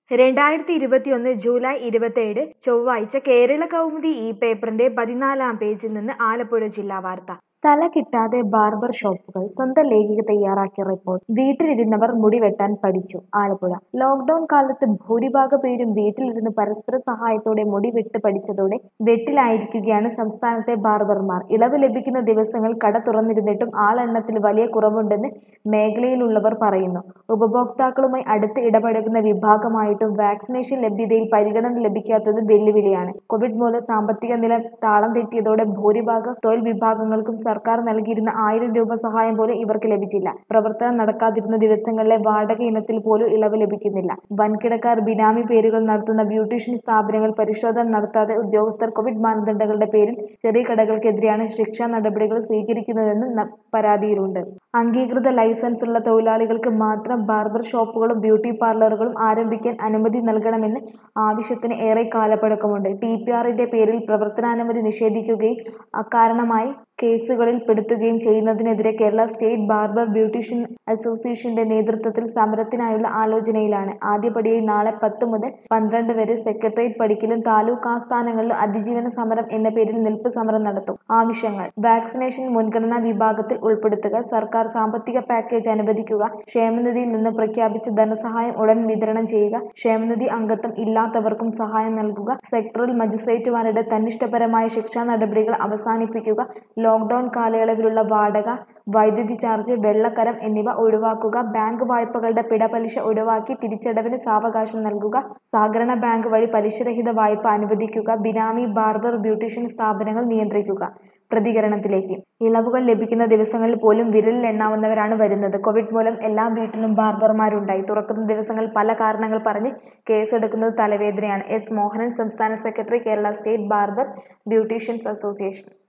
രണ്ടായിരത്തി ഇരുപത്തിയൊന്ന് ജൂലൈ ഇരുപത്തിയേഴ് ചൊവ്വാഴ്ച കേരള കൗമുദി ഈ പേപ്പറിന്റെ പതിനാലാം പേജിൽ നിന്ന് ആലപ്പുഴ ജില്ലാ വാർത്ത തല കിട്ടാതെ ബാർബർ ഷോപ്പുകൾ സ്വന്തം ലേഖിക തയ്യാറാക്കിയ റിപ്പോർട്ട് വീട്ടിലിരുന്നവർ മുടി വെട്ടാൻ പഠിച്ചു ആലപ്പുഴ ലോക്ക്ഡൌൺ കാലത്ത് ഭൂരിഭാഗ പേരും വീട്ടിലിരുന്ന് പരസ്പര സഹായത്തോടെ മുടി വെട്ട് പഠിച്ചതോടെ വെട്ടിലായിരിക്കുകയാണ് സംസ്ഥാനത്തെ ബാർബർമാർ ഇളവ് ലഭിക്കുന്ന ദിവസങ്ങൾ കട തുറന്നിരുന്നിട്ടും ആളെണ്ണത്തിൽ വലിയ കുറവുണ്ടെന്ന് മേഖലയിലുള്ളവർ പറയുന്നു ഉപഭോക്താക്കളുമായി അടുത്ത് ഇടപഴകുന്ന വിഭാഗമായിട്ടും വാക്സിനേഷൻ ലഭ്യതയിൽ പരിഗണന ലഭിക്കാത്തത് വെല്ലുവിളിയാണ് കോവിഡ് മൂലം സാമ്പത്തിക നില താളം തെറ്റിയതോടെ ഭൂരിഭാഗം തൊഴിൽ വിഭാഗങ്ങൾക്കും സർക്കാർ നൽകിയിരുന്ന ആയിരം രൂപ സഹായം പോലും ഇവർക്ക് ലഭിച്ചില്ല പ്രവർത്തനം നടക്കാതിരുന്ന ദിവസങ്ങളിലെ വാടക ഇനത്തിൽ പോലും ഇളവ് ലഭിക്കുന്നില്ല വൻകിടക്കാർ ബിനാമി പേരുകൾ നടത്തുന്ന ബ്യൂട്ടീഷ്യൻ സ്ഥാപനങ്ങൾ പരിശോധന നടത്താതെ ഉദ്യോഗസ്ഥർ കോവിഡ് മാനദണ്ഡങ്ങളുടെ പേരിൽ ചെറിയ കടകൾക്കെതിരെയാണ് ശിക്ഷാ നടപടികൾ സ്വീകരിക്കുന്നതെന്ന് ന- പരാതിയിലുണ്ട് അംഗീകൃത ലൈസൻസ് ഉള്ള തൊഴിലാളികൾക്ക് മാത്രം ബാർബർ ഷോപ്പുകളും ബ്യൂട്ടി പാർലറുകളും ആരംഭിക്കാൻ അനുമതി നൽകണമെന്ന് ആവശ്യത്തിന് ഏറെ കാലപ്പഴക്കമുണ്ട് ടി പി ആറിന്റെ പേരിൽ പ്രവർത്തനാനുമതി നിഷേധിക്കുകയും അക്കാരണമായി കേസുകളിൽ പെടുത്തുകയും ചെയ്യുന്നതിനെതിരെ കേരള സ്റ്റേറ്റ് ബാർബർ ബ്യൂട്ടീഷ്യൻ അസോസിയേഷന്റെ നേതൃത്വത്തിൽ സമരത്തിനായുള്ള ആലോചനയിലാണ് ആദ്യപടിയായി നാളെ പത്ത് മുതൽ പന്ത്രണ്ട് വരെ സെക്രട്ടേറിയറ്റ് പടിക്കലും താലൂക്ക് ആസ്ഥാനങ്ങളിലും അതിജീവന സമരം എന്ന പേരിൽ നിൽപ്പ് സമരം നടത്തും ആവശ്യങ്ങൾ വാക്സിനേഷൻ മുൻഗണനാ വിഭാഗത്തിൽ ഉൾപ്പെടുത്തുക സർക്കാർ സാമ്പത്തിക പാക്കേജ് അനുവദിക്കുക ക്ഷേമനിധിയിൽ നിന്ന് പ്രഖ്യാപിച്ച ധനസഹായം ഉടൻ വിതരണം ചെയ്യുക ക്ഷേമനിധി അംഗത്വം ഇല്ലാത്തവർക്കും സഹായം നൽകുക സെക്ടറൽ മജിസ്ട്രേറ്റുമാരുടെ തന്നിഷ്ടപരമായ ശിക്ഷാ നടപടികൾ അവസാനിപ്പിക്കുക ലോക്ക്ഡൌൺ കാലയളവിലുള്ള വാടക വൈദ്യുതി ചാർജ് വെള്ളക്കരം എന്നിവ ഒഴിവാക്കുക ബാങ്ക് വായ്പകളുടെ പിഴപലിശ ഒഴിവാക്കി തിരിച്ചടവിന് സാവകാശം നൽകുക സഹകരണ ബാങ്ക് വഴി പലിശരഹിത വായ്പ അനുവദിക്കുക ബിനാമി ബാർബർ ബ്യൂട്ടീഷ്യൻ സ്ഥാപനങ്ങൾ നിയന്ത്രിക്കുക പ്രതികരണത്തിലേക്ക് ഇളവുകൾ ലഭിക്കുന്ന ദിവസങ്ങളിൽ പോലും വിരലിൽ എണ്ണാവുന്നവരാണ് വരുന്നത് കോവിഡ് മൂലം എല്ലാ വീട്ടിലും ബാർബർമാരുണ്ടായി തുറക്കുന്ന ദിവസങ്ങളിൽ പല കാരണങ്ങൾ പറഞ്ഞ് കേസെടുക്കുന്നത് തലവേദനയാണ് എസ് മോഹനൻ സംസ്ഥാന secretary Kerala state barber beauticians association